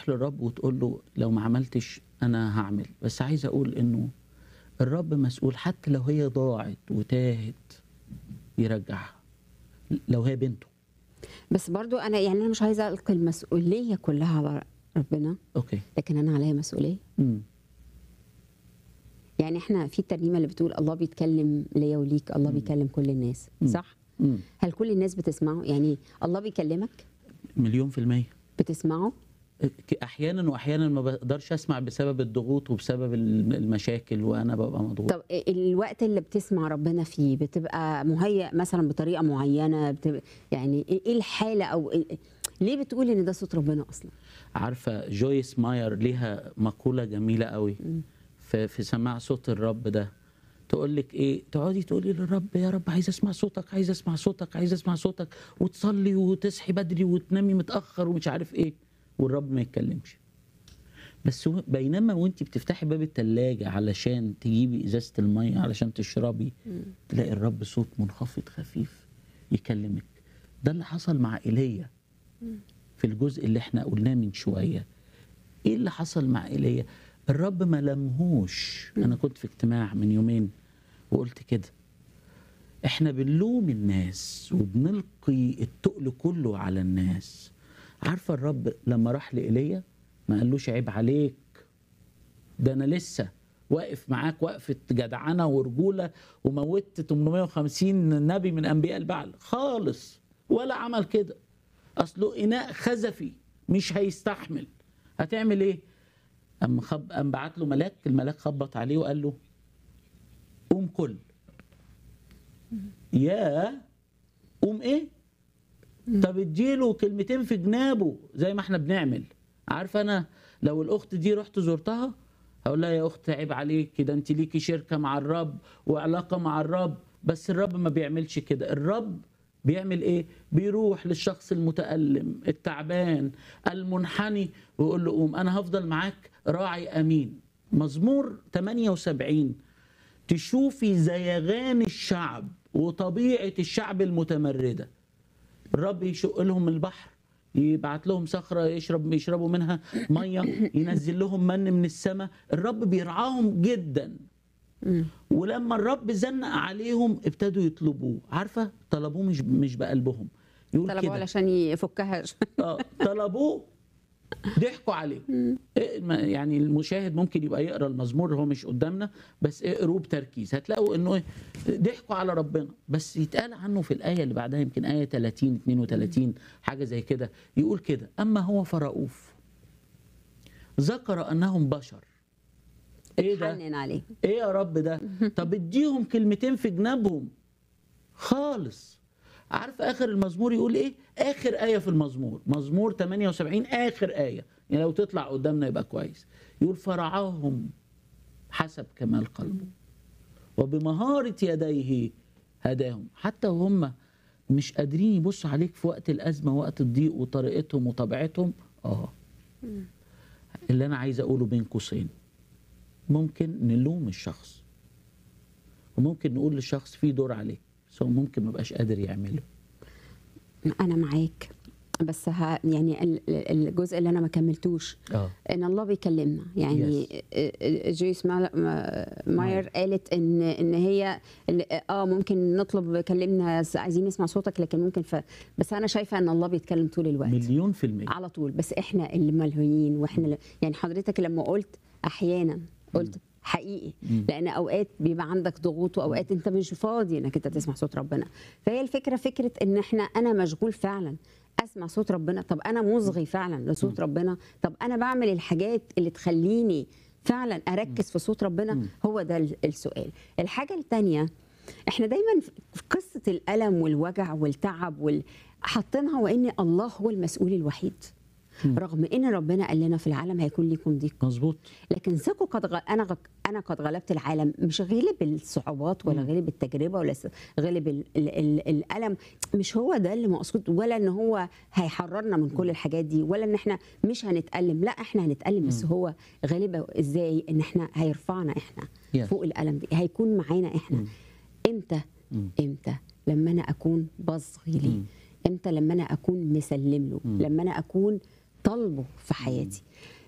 تروح للرب وتقول له لو ما عملتش انا هعمل بس عايز اقول انه الرب مسؤول حتى لو هي ضاعت وتاهت يرجعها لو هي بنته بس برضو انا يعني انا مش عايزه القي المسؤوليه كلها على ربنا اوكي لكن انا عليا مسؤوليه امم يعني احنا في الترنيمه اللي بتقول الله بيتكلم ليا وليك الله بيكلم كل الناس مم. صح امم هل كل الناس بتسمعه يعني الله بيكلمك مليون في المية بتسمعه احيانا واحيانا ما بقدرش اسمع بسبب الضغوط وبسبب المشاكل وانا ببقى مضغوط طب الوقت اللي بتسمع ربنا فيه بتبقى مهيأ مثلا بطريقه معينه بتبقى يعني ايه الحاله او إيه ليه بتقول ان ده صوت ربنا اصلا عارفه جويس ماير ليها مقوله جميله قوي في في سماع صوت الرب ده تقول لك ايه تقعدي تقولي للرب يا رب عايز اسمع صوتك عايز اسمع صوتك عايز اسمع صوتك وتصلي وتصحي بدري وتنامي متاخر ومش عارف ايه والرب ما يتكلمش بس هو- بينما وانت بتفتحي باب التلاجة علشان تجيبي ازازه الميه علشان تشربي تلاقي الرب صوت منخفض خفيف يكلمك ده اللي حصل مع ايليا في الجزء اللي احنا قلناه من شويه ايه اللي حصل مع ايليا الرب ما لمهوش انا كنت في اجتماع من يومين وقلت كده احنا بنلوم الناس وبنلقي التقل كله على الناس عارفه الرب لما راح لايليا ما قالوش عيب عليك ده انا لسه واقف معاك وقفه جدعنه ورجوله وموتت 850 نبي من انبياء البعل خالص ولا عمل كده اصله اناء خزفي مش هيستحمل هتعمل ايه اما خب اما بعت له ملاك الملاك خبط عليه وقال له قوم كل يا قوم ايه طب اديله كلمتين في جنابه زي ما احنا بنعمل عارفه انا لو الاخت دي رحت زرتها هقول لها يا اخت عيب عليكي ده انت ليكي شركه مع الرب وعلاقه مع الرب بس الرب ما بيعملش كده الرب بيعمل ايه بيروح للشخص المتألم التعبان المنحني ويقول له قوم انا هفضل معاك راعي امين مزمور 78 تشوفي زيغان الشعب وطبيعة الشعب المتمردة الرب يشق لهم البحر يبعت لهم صخرة يشرب يشربوا منها مية ينزل لهم من من السماء الرب بيرعاهم جدا ولما الرب زنق عليهم ابتدوا يطلبوه عارفة طلبوه مش مش بقلبهم يقول طلبوه كده علشان يفكها اه طلبوه ضحكوا عليه إيه ما- يعني المشاهد ممكن يبقى يقرا المزمور هو مش قدامنا بس اقروه بتركيز هتلاقوا انه إيه؟ ضحكوا على ربنا بس يتقال عنه في الايه اللي بعدها يمكن ايه 30 32 حاجه زي كده يقول كده اما هو فرؤوف ذكر انهم بشر ايه ده حنن عليه ايه يا رب ده طب اديهم كلمتين في جنابهم خالص عارف اخر المزمور يقول ايه اخر ايه في المزمور مزمور 78 اخر ايه يعني لو تطلع قدامنا يبقى كويس يقول فرعاهم حسب كمال قلبه وبمهارة يديه هداهم حتى وهم مش قادرين يبصوا عليك في وقت الأزمة وقت الضيق وطريقتهم وطبيعتهم اه اللي أنا عايز أقوله بين قوسين ممكن نلوم الشخص وممكن نقول للشخص في دور عليه بس هو ممكن ما يبقاش قادر يعمله انا معاك بس ها يعني ال- ال- الجزء اللي انا ما كملتوش اه ان الله بيكلمنا يعني جويس ما- ما- ماير قالت ان ان هي ال- اه ممكن نطلب كلمنا عايزين نسمع صوتك لكن ممكن ف بس انا شايفه ان الله بيتكلم طول الوقت مليون في المية على طول بس احنا اللي ملهيين واحنا اللي يعني حضرتك لما قلت احيانا قلت حقيقي مم. لان اوقات بيبقى عندك ضغوط واوقات انت مش فاضي انك انت تسمع صوت ربنا فهي الفكره فكره ان احنا انا مشغول فعلا اسمع صوت ربنا طب انا مصغي فعلا لصوت ربنا طب انا بعمل الحاجات اللي تخليني فعلا اركز في صوت ربنا هو ده ال- السؤال الحاجه الثانيه احنا دايما في قصه الالم والوجع والتعب وال... حاطينها وان الله هو المسؤول الوحيد رغم ان ربنا قال لنا في العالم هيكون ليكم ضيق مظبوط لكن ثقوا قد غ... انا غ... انا قد غلبت العالم مش غلب الصعوبات ولا غلب التجربه ولا س- غلب ال... ال... ال... الالم مش هو ده اللي مقصود ولا ان هو هيحررنا من كل الحاجات دي ولا ان احنا مش هنتالم لا احنا هنتالم بس هو غالبا ازاي ان احنا هيرفعنا احنا Yes. فوق الالم دي هيكون معانا احنا امتى امتى لما انا اكون بصغي ليه امتى لما انا اكون مسلم له لما انا اكون طالبه في حياتي